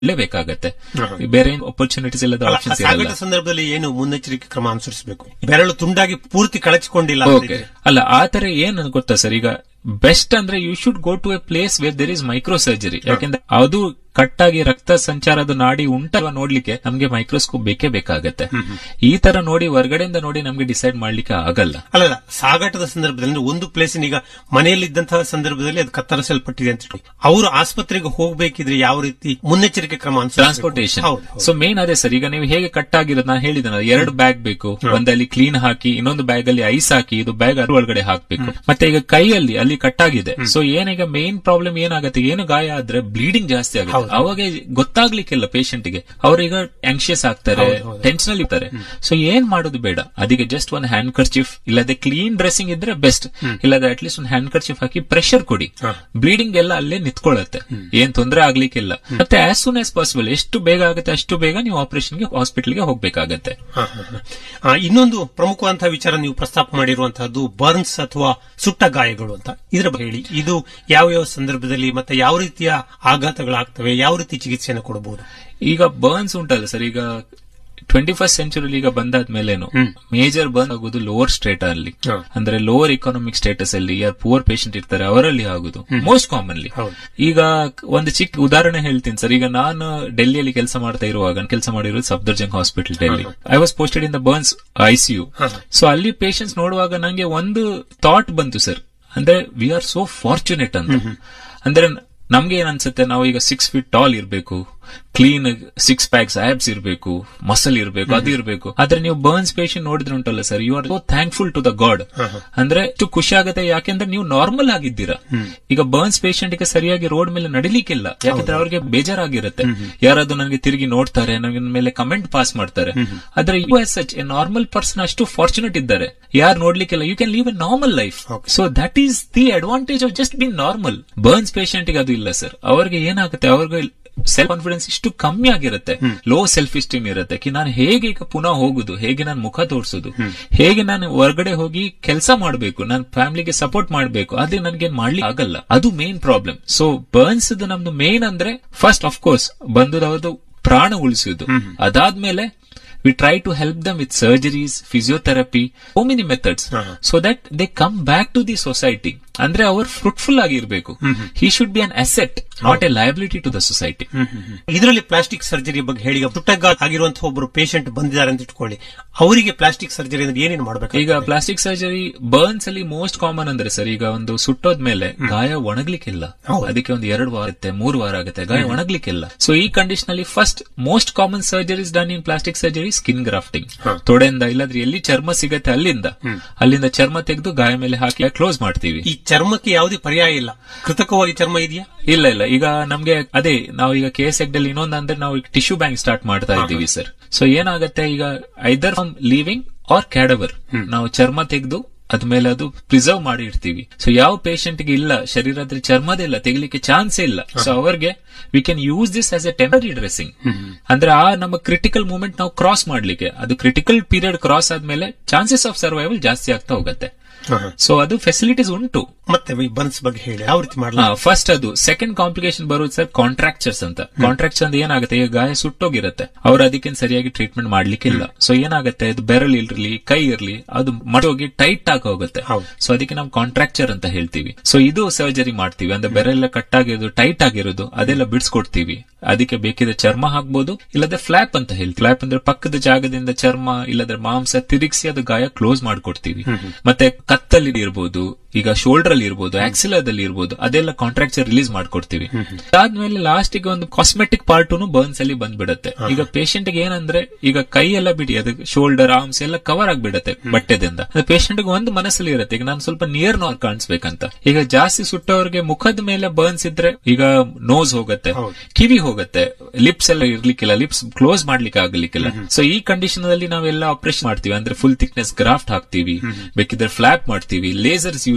ಬೇಕಾಗತ್ತೆ ಬೇರೆ ಅಪರ್ಚುನಿಟೀಸ್ ಇಲ್ಲದ ಅಲ್ಲ, ಆಪ್ಷನ್ಸ್ ಸಾಗಾಟ ಇರಲ್ಲ ಸಂದರ್ಭದಲ್ಲಿ ಏನು ಮುನ್ನೆಚ್ಚರಿಕೆ ಕ್ರಮ ಅನುಸರಿಸಬೇಕು ಬೆರಳು ತುಂಡಾಗಿ ಪೂರ್ತಿ ಕಳಚಿಕೊಂಡಿಲ್ಲ ಅಂತ ಓಕೆ ಇದ್ರೆ. ಅಲ್ಲ ಆ ತರ ಏನ್ ಗೊತ್ತಾ ಸರ್ ಈಗ ಬೆಸ್ಟ್ ಅಂದ್ರೆ you should go to a place where there is micro surgery ಯಾಕೆಂದ್ರೆ ಅದು ಕಟ್ಟಾಗಿ ರಕ್ತ ಸಂಚಾರದ ನಾಡಿ ಉಂಟಲ್ವ ನೋಡ್ಲಿಕ್ಕೆ ನಮ್ಗೆ ಮೈಕ್ರೋಸ್ಕೋಪ್ ಬೇಕೇ ಬೇಕಾಗತ್ತೆ ಈ ತರ ನೋಡಿ ಹೊರಗಡೆಯಿಂದ ನೋಡಿ ನಮ್ಗೆ ಡಿಸೈಡ್ ಮಾಡ್ಲಿಕ್ಕೆ ಆಗಲ್ಲ ಅಲ್ಲ ಅಲ್ಲ, ಸಾಗಾಟದ ಸಂದರ್ಭದಲ್ಲಿ ಅಂದ್ರೆ ಒಂದು ಪ್ಲೇಸ್ ಈಗ ಮನೆಯಲ್ಲಿದ್ದಂತಹ ಸಂದರ್ಭದಲ್ಲಿ ಅದು ಕತ್ತರಿಸಲ್ಪಟ್ಟಿದೆ ಅಂತ ಇಟ್ಕೊಳ್ಳಿ. ಅವರು ಆಸ್ಪತ್ರೆಗೆ ಹೋಗ್ಬೇಕಿದ್ರೆ ಯಾವ ರೀತಿ ಮುನ್ನೆಚ್ಚರಿಕೆ ಕ್ರಮ ಅನುಸರಿಸಬೇಕು? ಟ್ರಾನ್ಸ್ಪೋರ್ಟೇಷನ್ ಹೌದು, ಹೌದು. ಸೊ ಮೇನ್ ಅದೇ ಸರ್ ಈಗ ನೀವು ಹೇಗೆ ಕಟ್ ಆಗಿರೋದು ನಾನು ಹೇಳಿದ ಎರಡು ಬ್ಯಾಗ್ ಬೇಕು ಒಂದಲ್ಲಿ ಕ್ಲೀನ್ ಹಾಕಿ ಇನ್ನೊಂದು ಬ್ಯಾಗ್ ಅಲ್ಲಿ ಐಸ್ ಹಾಕಿ ಇದು ಬ್ಯಾಗ್ ಅದ್ರ ಒಳಗಡೆ ಹಾಕ್ಬೇಕು ಮತ್ತೆ ಈಗ ಕೈಯಲ್ಲಿ ಅಲ್ಲಿ ಕಟ್ ಆಗಿದೆ ಸೊ ಏನೀಗ ಮೇನ್ ಪ್ರಾಬ್ಲಮ್ ಏನಾಗುತ್ತೆ ಏನು ಗಾಯ ಆದ್ರೆ ಬ್ಲೀಡಿಂಗ್ ಜಾಸ್ತಿ ಆಗುತ್ತೆ ಅವಾಗ ಗೊತ್ತಾಗ್ಲಿಕ್ಕಿಲ್ಲ patient ಗೆ ಅವ್ರೀಗ ಆಂಕ್ಷಿಯಸ್ ಆಗ್ತಾರೆ ಟೆನ್ಷನ್ ಅಲ್ಲಿ ಇರ್ತಾರೆ ಸೊ ಏನ್ ಮಾಡೋದು ಬೇಡ ಅದಕ್ಕೆ ಜಸ್ಟ್ ಒಂದು ಹ್ಯಾಂಡ್ ಕರ್ಚಿಫ್ ಇಲ್ಲದೆ ಕ್ಲೀನ್ ಡ್ರೆಸ್ಸಿಂಗ್ ಇದ್ರೆ ಬೆಸ್ಟ್ ಇಲ್ಲದೆ ಅಟ್ಲೀಸ್ಟ್ ಒಂದು ಹ್ಯಾಂಡ್ ಕರ್ಚಿಫ್ ಹಾಕಿ ಪ್ರೆಷರ್ ಕೊಡಿ ಬ್ಲೀಡಿಂಗ್ ಎಲ್ಲ ಅಲ್ಲೇ ನಿಂತ್ಕೊಳ್ಳುತ್ತೆ ಏನ್ ತೊಂದರೆ ಆಗ್ಲಿಕ್ಕಿಲ್ಲ ಮತ್ತೆ ಆಸ್ ಸೂನ್ ಆಸ್ ಪಾಸಿಬಲ್ ಎಷ್ಟು ಬೇಗ ಆಗುತ್ತೆ ಅಷ್ಟು ಬೇಗ ನೀವು ಆಪರೇಷನ್ಗೆ ಹಾಸ್ಪಿಟಲ್ಗೆ ಹೋಗ್ಬೇಕಾಗತ್ತೆ ಹ, ಹ, ಹ. ಆ, ಇನ್ನೊಂದು ಪ್ರಮುಖವಾದಂತಹ ವಿಚಾರ ನೀವು ಪ್ರಸ್ತಾಪ ಮಾಡಿರುವಂತಹದ್ದು ಬರ್ನ್ಸ್ ಅಥವಾ ಸುಟ್ಟ ಗಾಯಗಳು ಅಂತ ಇದರ ಬಗ್ಗೆ ಹೇಳಿ ಇದು ಯಾವ ಯಾವ ಸಂದರ್ಭದಲ್ಲಿ ಮತ್ತೆ ಯಾವ ರೀತಿಯ ಆಘಾತಗಳಾಗ್ತವೆ ಯಾವ ರೀತಿ ಚಿಕಿತ್ಸೆಯನ್ನು ಕೊಡಬಹುದು ಈಗ ಬರ್ನ್ಸ್ ಉಂಟಲ್ಲ ಸರ್ ಈಗ ಟ್ವೆಂಟಿ ಫಸ್ಟ್ ಸೆಂಚುರಿ ಈಗ ಬಂದಾದ್ಮೇಲೇನು ಮೇಜರ್ ಬರ್ನ್ ಆಗುದು ಲೋವರ್ ಸ್ಟೇಟ್ ಅಲ್ಲಿ ಹ. ಅಂದ್ರೆ ಲೋವರ್ ಇಕಾನಮಿಕ್ ಸ್ಟೇಟಸ್ ಅಲ್ಲಿ ಯಾರು ಪೂರ್ ಪೇಷಂಟ್ ಇರ್ತಾರೆ ಅವರಲ್ಲಿ ಆಗುದು ಮೋಸ್ಟ್ ಕಾಮನ್ಲಿ ಹೌದು. ಈಗ ಒಂದು ಚಿಕ್ಕ ಉದಾಹರಣೆ ಹೇಳ್ತೀನಿ ಸರ್ ಈಗ ನಾನು ಡೆಲ್ಲಿಯಲ್ಲಿ ಕೆಲಸ ಮಾಡ್ತಾ ಇರುವಾಗ ಕೆಲಸ ಮಾಡಿರೋದು Safdarjung hospital Delhi I was posted in the burns ICU so ಅಲ್ಲಿ ಪೇಷಂಟ್ಸ್ ನೋಡುವಾಗ ನಂಗೆ ಒಂದು ಥಾಟ್ ಬಂತು ಸರ್ ಅಂದ್ರೆ ವಿ ಆರ್ ಸೋ ಫಾರ್ಚುನೇಟ್ ಅಂತ ಅಂದ್ರೆ ನಮ್ಗೆ ಏನ್ ಅನ್ಸುತ್ತೆ ನಾವು ಈಗ ಸಿಕ್ಸ್ ಫೀಟ್ ಟಾಲ್ ಇರ್ಬೇಕು ಕ್ಲೀನ್ ಸಿಕ್ಸ್ ಪ್ಯಾಕ್ಸ್ ಆಬ್ಸ್ ಇರಬೇಕು ಮಸಲ್ ಇರಬೇಕು ಅದು ಇರಬೇಕು ಆದ್ರೆ ನೀವು ಬರ್ನ್ಸ್ ಪೇಷಂಟ್ ನೋಡಿದ್ರೆ ಉಂಟಲ್ಲ sir you are so thankful to the god ಅಂದ್ರೆ ಎಷ್ಟು ಖುಷಿ ಆಗುತ್ತೆ ಯಾಕೆಂದ್ರೆ ನೀವು ನಾರ್ಮಲ್ ಆಗಿದ್ದೀರಾ ಈಗ ಬರ್ನ್ಸ್ ಪೇಷಂಟ್ ಗೆ ಸರಿಯಾಗಿ ರೋಡ್ ಮೇಲೆ ನಡಿಲಿಕ್ಕಿಲ್ಲ ಯಾಕಂದ್ರೆ ಅವ್ರಿಗೆ ಬೇಜಾರಾಗಿರುತ್ತೆ ಯಾರಾದ್ರೂ ನನಗೆ ತಿರುಗಿ ನೋಡ್ತಾರೆ ನನಗೆ ಮೇಲೆ ಕಮೆಂಟ್ ಪಾಸ್ ಮಾಡ್ತಾರೆ ಆದ್ರೆ you as such a normal person ಅಷ್ಟು ಫಾರ್ಚುನೇಟ್ ಇದ್ದಾರೆ ಯಾರು ನೋಡ್ಲಿಕ್ಕಿಲ್ಲ you can leave a normal life so that is the advantage of just been normal burns patient ಗೆ ಅದು ಇಲ್ಲ ಸರ್ ಅವ್ರಿಗೆ ಏನಾಗುತ್ತೆ ಅವ್ರಿಗೆ ಸೆಲ್ಫ್ ಕಾನ್ಫಿಡೆನ್ಸ್ ಇಷ್ಟು ಕಮ್ಮಿ ಆಗಿರುತ್ತೆ ಲೋ ಸೆಲ್ಫ್ ಇಸ್ಟೀಮ್ ಇರುತ್ತೆ ಕಿ ನಾನು ಹೇಗೆ ಈಗ ಪುನಃ ಹೋಗುದು ಹೇಗೆ ನಾನು ಮುಖ ತೋರಿಸೋದು ಹೇಗೆ ನಾನು ಹೊರಗಡೆ ಹೋಗಿ ಕೆಲಸ ಮಾಡಬೇಕು ನನ್ನ ಫ್ಯಾಮಿಲಿಗೆ ಸಪೋರ್ಟ್ ಮಾಡಬೇಕು ಅದೇ ನನ್ಗೆ ಮಾಡ್ಲಿಕ್ಕೆ ಆಗಲ್ಲ ಅದು ಮೇನ್ ಪ್ರಾಬ್ಲಮ್ ಸೊ ಬರ್ನ್ಸ್ ನಮ್ದು ಮೇನ್ ಅಂದ್ರೆ ಫಸ್ಟ್ ಆಫ್ ಕೋರ್ಸ್ ಬಂದದವ್ರದ್ದು ಪ್ರಾಣ ಉಳಿಸುವುದು ಅದಾದ್ಮೇಲೆ we try to help them with surgeries physiotherapy so many methods so that they come back to the society ಅಂದ್ರೆ ಅವರು ಫ್ರೂಟ್ಫುಲ್ ಆಗಿರ್ಬೇಕು he should be an asset not a liability to the society ಇದರಲ್ಲಿ plastic surgery ಬಗ್ಗೆ ಹೇಳಿ ತುಟ್ಟಗ ಆಗಿರುವಂತಹ ಒಬ್ಬರು patient ಬಂದಿದ್ದಾರೆ ಅಂತ ಇಟ್ಕೊಳ್ಳಿ ಅವರಿಗೆ ಪ್ಲಾಸ್ಟಿಕ್ ಸರ್ಜರಿ ಅಂದ್ರೆ ಏನೇನು ಮಾಡಬೇಕು ಈಗ ಪ್ಲಾಸ್ಟಿಕ್ ಸರ್ಜರಿ ಬರ್ನ್ಸ್ ಅಲ್ಲಿ ಮೋಸ್ಟ್ ಕಾಮನ್ ಅಂದ್ರೆ ಸರ್ ಈಗ ಒಂದು ಸುಟ್ಟೋದ್ಮೇಲೆ ಗಾಯ ಒಣಗ್ಲಿಕ್ಕಿಲ್ಲ ಹೌದು. ಅದಕ್ಕೆ ಒಂದು ಎರಡು ವಾರ ಆಗುತ್ತೆ ಮೂರು ವಾರ ಆಗುತ್ತೆ ಗಾಯ ಒಣಗ್ಲಿಕ್ಕಿಲ್ಲ ಸೊ ಈ ಕಂಡೀಷನ್ ಅಲ್ಲಿ first most common surgeries done in plastic surgery skin grafting ತೊಡೆಯಿಂದ ಇಲ್ಲಾಂದ್ರೆ ಎಲ್ಲಿ ಚರ್ಮ ಸಿಗತ್ತೆ ಅಲ್ಲಿಂದ ಅಲ್ಲಿಂದ ಚರ್ಮ ತೆಗೆದು ಗಾಯ ಮೇಲೆ ಹಾಕಿ ಕ್ಲೋಸ್ ಮಾಡ್ತೀವಿ ಈ ಚರ್ಮಕ್ಕೆ ಯಾವುದೇ ಪರ್ಯಾಯ ಇಲ್ಲ ಕೃತಕವಾಗಿ ಚರ್ಮ ಇದೆಯಾ ಇಲ್ಲ ಇಲ್ಲ ಈಗ ನಮ್ಗೆ ಅದೇ ನಾವು ಈಗ ಕೆ ಎಸ್ ಎಗ್ಡಲ್ಲಿ ಇನ್ನೊಂದು ಅಂದ್ರೆ ನಾವು ಟಿಶ್ಯೂ ಬ್ಯಾಂಕ್ ಸ್ಟಾರ್ಟ್ ಮಾಡ್ತಾ ಇದ್ದೀವಿ ಸರ್ ಸೊ ಏನಾಗತ್ತೆ ಈಗ either from living or cadaver ನಾವು ಚರ್ಮ ತೆಗೆದು ಅದ್ಮೇಲೆ ಅದು ಪ್ರಿಸರ್ವ್ ಮಾಡಿ ಇಡ್ತೀವಿ ಸೊ ಯಾವ ಪೇಷಂಟ್ ಗೆ ಇಲ್ಲ ಶರೀರದ ಚರ್ಮದೇ ಇಲ್ಲ ತೆಗಿಲಿಕ್ಕೆ ಚಾನ್ಸ್ ಇಲ್ಲ ಸೊ ಅವರಿಗೆ we can use this as a temporary dressing ಅಂದ್ರೆ ಆ ನಮ್ಮ ಕ್ರಿಟಿಕಲ್ ಮೂಮೆಂಟ್ ನಾವು ಕ್ರಾಸ್ ಮಾಡ್ಲಿಕ್ಕೆ ಅದು ಕ್ರಿಟಿಕಲ್ ಪೀರಿಯಡ್ ಕ್ರಾಸ್ ಆದ್ಮೇಲೆ ಚಾನ್ಸಸ್ ಆಫ್ ಸರ್ವೈವಲ್ ಜಾಸ್ತಿ ಆಗ್ತಾ ಹೋಗುತ್ತೆ ಸೊ ಅದು ಫೆಸಿಲಿಟೀಸ್ ಉಂಟು ಮತ್ತೆ ಈ ಬನ್ಸ್ ಬಗ್ಗೆ ಹೇಳಿ ಯಾವ ರೀತಿ ಮಾಡಲ್ಲ ಫಸ್ಟ್ ಅದು ಸೆಕೆಂಡ್ ಕಾಂಪ್ಲಿಕೇಶನ್ ಬರೋದು ಸರ್ ಕಾಂಟ್ರಾಕ್ಚರ್ಸ್ ಅಂತ ಕಾಂಟ್ರಾಕ್ಚರ್ ಅಂದ್ರೆ ಏನಾಗುತ್ತೆ ಈಗ ಗಾಯ ಸುಟ್ಟೋಗಿರುತ್ತೆ ಅವ್ರು ಅದಕ್ಕೆ ಸರಿಯಾಗಿ ಟ್ರೀಟ್ಮೆಂಟ್ ಮಾಡ್ಲಿಕ್ಕಿಲ್ಲ ಸೊ ಏನಾಗುತ್ತೆ ಇದು ಬೆರಳು ಇರ್ಲಿ ಕೈ ಇರ್ಲಿ ಅದು ಮಟೋಗಿ ಟೈಟ್ ಆಗಿ ಹೋಗುತ್ತೆ ಹೌದು. ಸೊ ಅದಕ್ಕೆ ನಾವು ಕಾಂಟ್ರಾಕ್ಚರ್ ಅಂತ ಹೇಳ್ತೀವಿ ಸೊ ಇದು ಸರ್ಜರಿ ಮಾಡ್ತೀವಿ ಅಂದ್ರೆ ಬೆರೆಲ್ಲ ಕಟ್ ಆಗಿರೋದು ಟೈಟ್ ಆಗಿರೋದು ಅದೆಲ್ಲ ಬಿಡಿಸ್ಕೊಡ್ತೀವಿ ಅದಕ್ಕೆ ಬೇಕಿದ್ರೆ ಚರ್ಮ ಹಾಕ್ಬೋದು ಇಲ್ಲದ್ರೆ ಫ್ಲಾಪ್ ಅಂತ ಹೇಳ್ತೀವಿ ಫ್ಲಾಪ್ ಅಂದ್ರೆ ಪಕ್ಕದ ಜಾಗದಿಂದ ಚರ್ಮ ಇಲ್ಲದ್ರೆ ಮಾಂಸ ತಿರುಗಿಸಿ ಅದು ಗಾಯ ಕ್ಲೋಸ್ ಮಾಡ್ಕೊಡ್ತೀವಿ ಮತ್ತೆ ಕತ್ತಲ್ಲಿ ಇರ್ಬೋದು ಈಗ ಶೋಲ್ಡರ್ ಅಲ್ಲಿ ಇರ್ಬೋದು ಆಕ್ಸಿಲದಲ್ಲಿ ಇರ್ಬೋದು ಅದೆಲ್ಲ ಕಾಂಟ್ರಾಕ್ಚರ್ ರಿಲೀಸ್ ಮಾಡ್ಕೊಡ್ತೀವಿ ಅದಾದ್ಮೇಲೆ ಲಾಸ್ಟ್ ಗೆ ಒಂದು ಕಾಸ್ಮೆಟಿಕ್ ಪಾರ್ಟುನು ಬರ್ನ್ಸ್ ಅಲ್ಲಿ ಬಂದ್ಬಿಡತ್ತೆ ಈಗ ಪೇಷಂಟ್ ಗೆ ಏನಂದ್ರೆ ಈಗ ಕೈ ಎಲ್ಲ ಬಿಡಿ ಅದು ಶೋಲ್ಡರ್ ಆರ್ಮ್ಸ್ ಎಲ್ಲ ಕವರ್ ಆಗ್ಬಿಡತ್ತೆ ಬಟ್ಟೆದಿಂದ ಪೇಷಂಟ್ ಗೆ ಒಂದು ಮನಸ್ಸಲ್ಲಿ ಇರುತ್ತೆ ಈಗ ನಾನು ಸ್ವಲ್ಪ ನಿಯರ್ ನಾರ್ ಕಾಣಿಸ್ಬೇಕಂತ ಈಗ ಜಾಸ್ತಿ ಸುಟ್ಟವ್ರಿಗೆ ಮುಖದ ಮೇಲೆ ಬರ್ನ್ಸ್ ಇದ್ರೆ ಈಗ ನೋಸ್ ಹೋಗುತ್ತೆ ಹೌದು. ಕಿವಿ ಹೋಗುತ್ತೆ ಲಿಪ್ಸ್ ಎಲ್ಲ ಇರ್ಲಿಕ್ಕಿಲ್ಲ ಲಿಪ್ಸ್ ಕ್ಲೋಸ್ ಮಾಡ್ಲಿಕ್ಕೆ ಆಗ್ಲಿಕ್ಕಿಲ್ಲ ಸೊ ಈ ಕಂಡೀಷನ್ ಅಲ್ಲಿ ನಾವೆಲ್ಲ ಆಪರೇಷನ್ ಮಾಡ್ತೀವಿ ಅಂದ್ರೆ ಫುಲ್ ಥಿಕ್ನೆಸ್ ಗ್ರಾಫ್ಟ್ ಹಾಕ್ತಿವಿ ಬೇಕಿದ್ರೆ ಫ್ಲಾಪ್ ಮಾಡ್ತೀವಿ ಲೇಸರ್ಸ್ ಯೂಸ್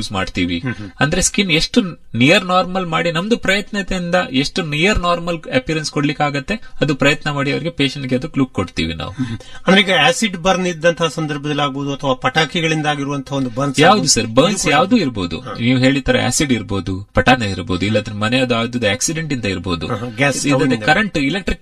ಯೂಸ್ ಮಾಡ್ತೀವಿ ಅಂದ್ರೆ ಸ್ಕಿನ್ ಎಷ್ಟು ನಿಯರ್ ನಾರ್ಮಲ್ ಮಾಡಿ ನಮ್ದು ಪ್ರಯತ್ನತೆಯಿಂದ ಎಷ್ಟು ನಿಯರ್ ನಾರ್ಮಲ್ ಅಪಿಯರೆನ್ಸ್ ಕೊಡ್ಲಿಕ್ಕೆ ಆಗತ್ತೆ ಅದು ಪ್ರಯತ್ನ ಮಾಡಿ ಅವರಿಗೆ patient ಗೆ ಅದು ಲುಕ್ ಕೊಡ್ತೀವಿ ನಾವು ಅಂದ್ರೆ ಈಗ ಆಸಿಡ್ ಬರ್ನ್ ಇದ್ದಂತಹ ಸಂದರ್ಭದಲ್ಲಿ ಆಗ್ಬೋದು ಅಥವಾ ಪಟಾಕಿಗಳಿಂದ ಆಗಿರುವಂತಹ ಒಂದು ಬರ್ನ್ಸ್ ಯಾವ್ದು ಸರ್ ಬರ್ನ್ಸ್ ಯಾವ್ದು ಇರ್ಬೋದು ನೀವು ಹೇಳಿತರ ಆಸಿಡ್ ಇರ್ಬೋದು ಪಟಾನ ಇರ್ಬೋದು ಇಲ್ಲದ್ರೆ ಮನೆಯದು ಯಾವ್ದು ಆಕ್ಸಿಡೆಂಟ್ ಇಂದ ಇರ್ಬೋದು gas stove ಇಂದ ಕರೆಂಟ್ ಇಲೆಕ್ಟ್ರಿಕ್